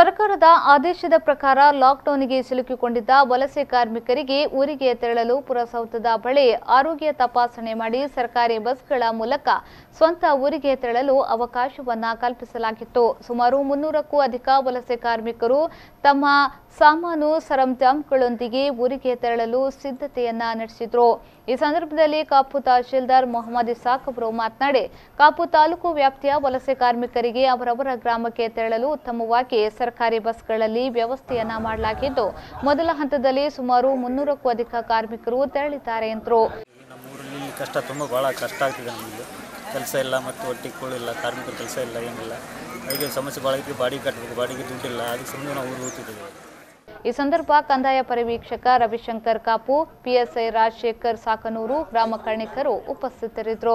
ಸರ್ಕಾರದ ಆದೇಶದ ಪ್ರಕಾರ ಲಾಕ್ಡೌನ್ಗೆ ಸಿಲುಕಿಕೊಂಡಿದ್ದ ವಲಸೆ ಕಾರ್ಮಿಕರಿಗೆ ಊರಿಗೆ ತೆರಳಲು ಪುರಸೌಧದ ಬಳಿ ಆರೋಗ್ಯ ತಪಾಸಣೆ ಮಾಡಿ ಸರ್ಕಾರಿ ಬಸ್ಗಳ ಮೂಲಕ ಸ್ವಂತ ಊರಿಗೆ ತೆರಳಲು ಅವಕಾಶವನ್ನ ಕಲ್ಪಿಸಲಾಗಿತ್ತು ಸುಮಾರು ಮುನ್ನೂರಕ್ಕೂ ಅಧಿಕ ವಲಸೆ ಕಾರ್ಮಿಕರು ತಮ್ಮ ಸಾಮಾನು ಸರಂಜಾಮ್ಗಳೊಂದಿಗೆ ಊರಿಗೆ ತೆರಳಲು ಸಿದ್ಧತೆಯನ್ನ ನಡೆಸಿದ್ರು ಈ ಸಂದರ್ಭದಲ್ಲಿ ಕಾಪು ತಹಶೀಲ್ದಾರ್ ಮೊಹಮ್ಮದ್ ಇಸಾಕ್ ಅವರು ಮಾತನಾಡಿ ಕಾಪು ತಾಲೂಕು ವ್ಯಾಪ್ತಿಯ ವಲಸೆ ಕಾರ್ಮಿಕರಿಗೆ ಅವರವರ ಗ್ರಾಮಕ್ಕೆ ತೆರಳಲು ಉತ್ತಮವಾಗಿ ಸರ್ಕಾರಿ ಬಸ್ಗಳಲ್ಲಿ ವ್ಯವಸ್ಥೆಯನ್ನ ಮಾಡಲಾಗಿದ್ದು ಮೊದಲ ಹಂತದಲ್ಲಿ ಸುಮಾರು ಮುನ್ನೂರಕ್ಕೂ ಅಧಿಕ ಕಾರ್ಮಿಕರು ತೆರಳಿದ್ದಾರೆ ಎಂದರು ನಮ್ಮ ಊರಲ್ಲಿ ಇಲ್ಲಿ ಕಷ್ಟ ತುಂಬ ಭಾಳ ಕಷ್ಟ ಆಗ್ತಿದೆ ನಮಗೆ ಕೆಲಸ ಇಲ್ಲ ಮತ್ತು ಹೊಟ್ಟಿಗೆ ಕೂಳಿಲ್ಲ ಕಾರ್ಮಿಕರ ಕೆಲಸ ಇಲ್ಲ ಏನಿಲ್ಲ ಅದಕ್ಕೆ ಸಮಸ್ಯೆ ಭಾಳ ಐತಿ ಬಾಡಿಗೆ ಕಟ್ಟಬೇಕು ಬಾಡಿಗೆ ದುಡ್ಡಿಲ್ಲ ಅದಕ್ಕೆ ಸುಮ್ಮನೆ ನಾವು ಊರು ಹೋಗ್ತಿದ್ದೀವಿ ಈ ಸಂದರ್ಭ ಕಂದಾಯ ಪರಿವೀಕ್ಷಕ ರವಿಶಂಕರ್ ಕಾಪು ಪಿಎಸ್ಐ ರಾಜಶೇಖರ್ ಸಾಕನೂರು ಗ್ರಾಮ ಕರ್ಣಿಕರು ಉಪಸ್ಥಿತರಿದ್ದರು